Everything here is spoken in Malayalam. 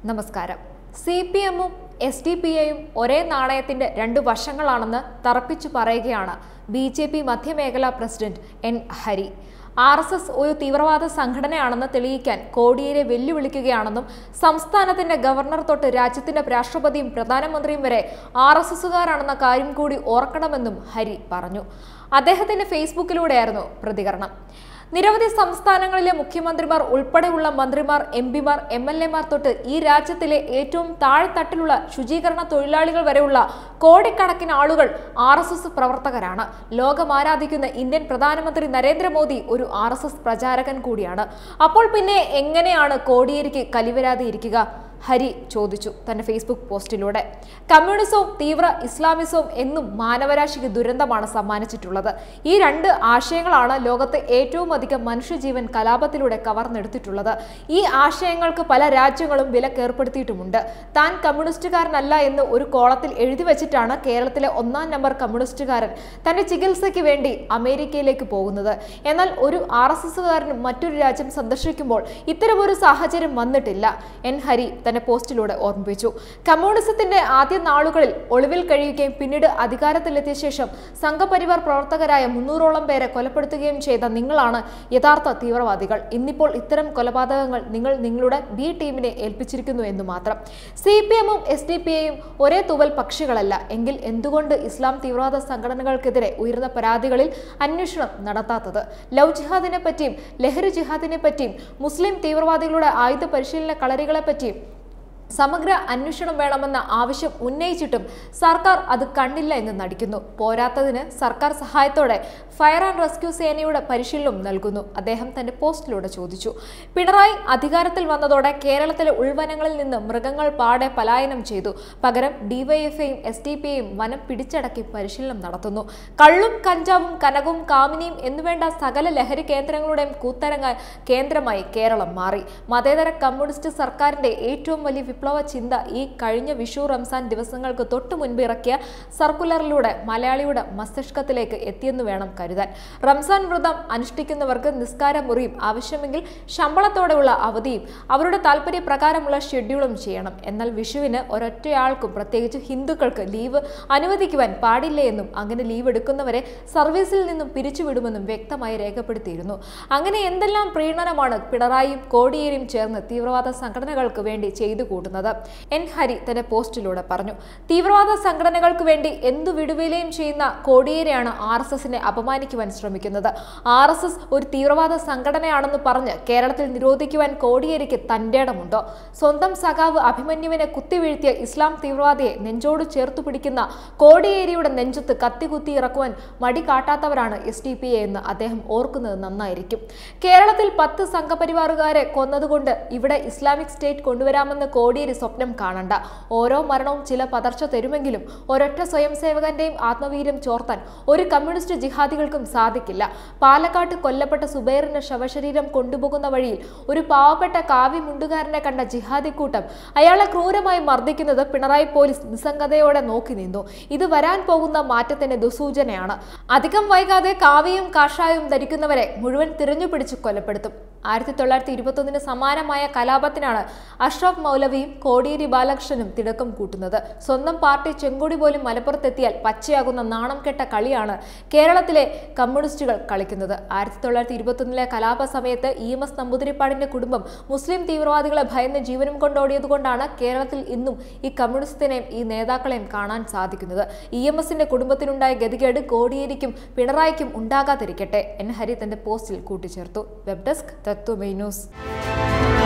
നമസ്കാരം സി പി എമ്മും എസ് ഡി പി ഐയും ഒരേ നാണയത്തിന്റെ രണ്ട് വശങ്ങളാണെന്ന് തറപ്പിച്ചു പറയുകയാണ് ബി ജെ പി മധ്യമേഖലാ president N Hari R S S ഒരു തീവ്രവാദ സംഘടനയാണെന്ന് തെളിയിക്കാൻ കോടിയേരെ വെല്ലുവിളിക്കുകയാണെന്നും സംസ്ഥാനത്തിന്റെ ഗവർണർ തൊട്ട് രാജ്യത്തിന്റെ രാഷ്ട്രപതിയും പ്രധാനമന്ത്രിയും വരെ ആർ എസ് എസുകാരാണെന്ന കാര്യം കൂടി ഓർക്കണമെന്നും ഹരി പറഞ്ഞു അദ്ദേഹത്തിന്റെ ഫേസ്ബുക്കിലൂടെയായിരുന്നു പ്രതികരണം നിരവധി സംസ്ഥാനങ്ങളിലെ മുഖ്യമന്ത്രിമാർ ഉൾപ്പെടെയുള്ള മന്ത്രിമാർ എം പിമാർ എം എൽ എമാർ തൊട്ട് ഈ രാജ്യത്തിലെ ഏറ്റവും താഴ്ത്തട്ടിലുള്ള ശുചീകരണ തൊഴിലാളികൾ വരെയുള്ള കോടിക്കണക്കിന് ആളുകൾ ആർ എസ് എസ് പ്രവർത്തകരാണ് ലോകം ആരാധിക്കുന്ന ഇന്ത്യൻ പ്രധാനമന്ത്രി നരേന്ദ്രമോദി ഒരു ആർ എസ് എസ് പ്രചാരകൻ കൂടിയാണ് അപ്പോൾ പിന്നെ എങ്ങനെയാണ് കോടിയേരിക്ക് കലിവരാതെ ഇരിക്കുക ഹരി ചോദിച്ചു തന്റെ ഫേസ്ബുക്ക് പോസ്റ്റിലൂടെ കമ്മ്യൂണിസവും തീവ്ര ഇസ്ലാമിസവും എന്നും മാനവരാശിക്ക് ദുരന്തമാണ് സമ്മാനിച്ചിട്ടുള്ളത് ഈ രണ്ട് ആശയങ്ങളാണ് ലോകത്തെ ഏറ്റവും അധികം മനുഷ്യജീവൻ കലാപത്തിലൂടെ കവർന്നെടുത്തിട്ടുള്ളത് ഈ ആശയങ്ങൾക്ക് പല രാജ്യങ്ങളും വിലക്കേർപ്പെടുത്തിയിട്ടുമുണ്ട് താൻ കമ്മ്യൂണിസ്റ്റുകാരനല്ല എന്ന് ഒരു കോളത്തിൽ എഴുതി വെച്ചിട്ടാണ് കേരളത്തിലെ ഒന്നാം നമ്പർ കമ്മ്യൂണിസ്റ്റുകാരൻ തന്റെ ചികിത്സയ്ക്ക് വേണ്ടി അമേരിക്കയിലേക്ക് പോകുന്നത് എന്നാൽ ഒരു ആർ എസ് എസുകാരനും മറ്റൊരു രാജ്യം സന്ദർശിക്കുമ്പോൾ ഇത്തരമൊരു സാഹചര്യം വന്നിട്ടില്ല എൻ ഹരി തന്റെ പോസ്റ്റിലൂടെ ഓർമ്മിപ്പിച്ചു കമ്മ്യൂണിസത്തിന്റെ ആദ്യ നാളുകളിൽ ഒളിവിൽ കഴിയുകയും പിന്നീട് അധികാരത്തിലെത്തിയ ശേഷം സംഘപരിവാർ പ്രവർത്തകരായ മുന്നൂറോളം പേരെ കൊലപ്പെടുത്തുകയും ചെയ്ത നിങ്ങളാണ് യഥാർത്ഥ തീവ്രവാദികൾ ഇന്നിപ്പോൾ ഇത്തരം കൊലപാതകങ്ങൾ നിങ്ങൾ നിങ്ങളുടെ ബി ടീമിനെ ഏൽപ്പിച്ചിരിക്കുന്നു എന്ന് മാത്രം സി പി എമ്മും എസ് ഡി പി ഐയും ഒരേ തൂവൽ പക്ഷികളല്ല എങ്കിൽ എന്തുകൊണ്ട് ഇസ്ലാം തീവ്രവാദ സംഘടനകൾക്കെതിരെ ഉയർന്ന പരാതികളിൽ അന്വേഷണം നടത്താത്തത് ലവ് ജിഹാദിനെ പറ്റിയും ലഹരി ജിഹാദിനെ പറ്റിയും മുസ്ലിം തീവ്രവാദികളുടെ ആയുധ പരിശീലന കളരികളെ പറ്റിയും സമഗ്ര അന്വേഷണം വേണമെന്ന ആവശ്യം ഉന്നയിച്ചിട്ടും സർക്കാർ അത് കണ്ടില്ല എന്ന് നടിക്കുന്നു പോരാത്തതിന് സർക്കാർ സഹായത്തോടെ ഫയർ ആൻഡ് റെസ്ക്യൂ സേനയുടെ പരിശീലനം നൽകുന്നു അദ്ദേഹം തന്റെ പോസ്റ്റിലൂടെ ചോദിച്ചു പിണറായി അധികാരത്തിൽ വന്നതോടെ കേരളത്തിലെ ഉൾവനങ്ങളിൽ നിന്ന് മൃഗങ്ങൾ പാടെ പലായനം ചെയ്തു പകരം ഡിവൈഎഫ്ഐയും എസ് ഡി പി ഐയും വനം പിടിച്ചടക്കി പരിശീലനം നടത്തുന്നു കള്ളും കഞ്ചാവും കനകവും കാമിനിയും എന്നുവേണ്ട സകല ലഹരി കേന്ദ്രങ്ങളുടെയും കൂത്തരങ്ങായി കേന്ദ്രമായി കേരളം മാറി മതേതര കമ്മ്യൂണിസ്റ്റ് സർക്കാരിന്റെ ഏറ്റവും വലിയ വിപ്ലവ ചിന്ത ഈ കഴിഞ്ഞ വിഷു റംസാൻ ദിവസങ്ങൾക്ക് തൊട്ടു മുൻപ് ഇറക്കിയ സർക്കുലറിലൂടെ മലയാളിയുടെ മസ്തിഷ്കത്തിലേക്ക് എത്തിയെന്ന് വേണം കരുതാൻ റംസാൻ വ്രതം അനുഷ്ഠിക്കുന്നവർക്ക് നിസ്കാര മുറിയും ആവശ്യമെങ്കിൽ ശമ്പളത്തോടെയുള്ള അവധിയും അവരുടെ താല്പര്യപ്രകാരമുള്ള ഷെഡ്യൂളും ചെയ്യണം എന്നാൽ വിഷുവിന് ഒരൊറ്റയാൾക്കും പ്രത്യേകിച്ച് ഹിന്ദുക്കൾക്ക് ലീവ് അനുവദിക്കുവാൻ പാടില്ല എന്നും അങ്ങനെ ലീവ് എടുക്കുന്നവരെ സർവീസിൽ നിന്നും പിരിച്ചുവിടുമെന്നും വ്യക്തമായി രേഖപ്പെടുത്തിയിരുന്നു അങ്ങനെ എന്തെല്ലാം പ്രീണനമാണ് പിണറായിയും കോടിയേരിയും ചേർന്ന് തീവ്രവാദ സംഘടനകൾക്ക് വേണ്ടി ചെയ്തു കൂട്ടുന്നത് എൻ ഹരി തന്റെ പോസ്റ്റിലൂടെ പറഞ്ഞു തീവ്രവാദ സംഘടനകൾക്ക് വേണ്ടി എന്തു വിടുവിലയും ചെയ്യുന്ന കോടിയേരിയാണ് ആർ എസ് എസിനെ അപമാനിക്കുവാൻ ശ്രമിക്കുന്നത് ആർ എസ് എസ് ഒരു തീവ്രവാദ സംഘടനയാണെന്ന് പറഞ്ഞ് കേരളത്തിൽ നിരോധിക്കുവാൻ കോടിയേരിക്ക് തന്റെ ഇടമുണ്ടോ സ്വന്തം സഖാവ് അഭിമന്യുവിനെ കുത്തിവീഴ്ത്തിയ ഇസ്ലാം തീവ്രവാദിയെ നെഞ്ചോട് ചേർത്തു പിടിക്കുന്ന കോടിയേരിയുടെ നെഞ്ചത്ത് കത്തികുത്തി ഇറക്കുവാൻ മടി കാട്ടാത്തവരാണ് എസ് ഡി പി എ എന്ന് അദ്ദേഹം ഓർക്കുന്നത് നന്നായിരിക്കും കേരളത്തിൽ പത്ത് സംഘപരിവാറുകാരെ കൊന്നതുകൊണ്ട് ഇവിടെ ഇസ്ലാമിക് സ്റ്റേറ്റ് കൊണ്ടുവരാമെന്ന് കോടിയേരി സ്വപ്നം കാണണ്ട ഓരോ മരണവും ചില പതർച്ച തരുമെങ്കിലും ഒരൊറ്റ സ്വയം സേവകന്റെയും ആത്മവീര്യം ചോർത്താൻ ഒരു കമ്മ്യൂണിസ്റ്റ് ജിഹാദികൾക്കും സാധിക്കില്ല പാലക്കാട്ട് കൊല്ലപ്പെട്ട സുബൈറിന്റെ ശവശരീരം കൊണ്ടുപോകുന്ന വഴിയിൽ ഒരു പാവപ്പെട്ട കാവി മുണ്ടുകാരനെ കണ്ട ജിഹാദി കൂട്ടം അയാളെ ക്രൂരമായി മർദ്ദിക്കുന്നത് പിണറായി പോലീസ് നിസ്സംഗതയോടെ നോക്കി നിന്നു ഇത് വരാൻ പോകുന്ന മാറ്റത്തിന്റെ ദുസൂചനയാണ് അധികം വൈകാതെ കാവിയും കാഷായവും ധരിക്കുന്നവരെ മുഴുവൻ തിരഞ്ഞുപിടിച്ച് കൊലപ്പെടുത്തും ആയിരത്തി തൊള്ളായിരത്തി ഇരുപത്തൊന്നിന് സമാനമായ കലാപത്തിനാണ് അഷ്റഫ് മൗലവിയും കോടിയേരി ബാലകൃഷ്ണനും തിടക്കം കൂട്ടുന്നത് സ്വന്തം പാർട്ടി ചെങ്കൊടി പോലും മലപ്പുറത്തെത്തിയാൽ പച്ചയാകുന്ന നാണം കെട്ട കളിയാണ് കേരളത്തിലെ കമ്മ്യൂണിസ്റ്റുകൾ കളിക്കുന്നത് ആയിരത്തി തൊള്ളായിരത്തി ഇരുപത്തൊന്നിലെ കലാപ സമയത്ത് ഇ എം എസ് നമ്പൂതിരിപ്പാടിന്റെ കുടുംബം മുസ്ലിം തീവ്രവാദികളെ ഭയന്ന് ജീവനും കൊണ്ടോടിയതുകൊണ്ടാണ് കേരളത്തിൽ ഇന്നും ഈ കമ്മ്യൂണിസ്റ്റിനെയും ഈ നേതാക്കളെയും കാണാൻ സാധിക്കുന്നത് ഇ എം എസിന്റെ കുടുംബത്തിനുണ്ടായ ഗതികേട് കോടിയേരിക്കും പിണറായിക്കും ഉണ്ടാകാതിരിക്കട്ടെ എന്ന് ഹരി തന്റെ പോസ്റ്റിൽ കൂട്ടിച്ചേർത്തു വെബ് ഡെസ്ക് തത്വമൈ ന്യൂസ്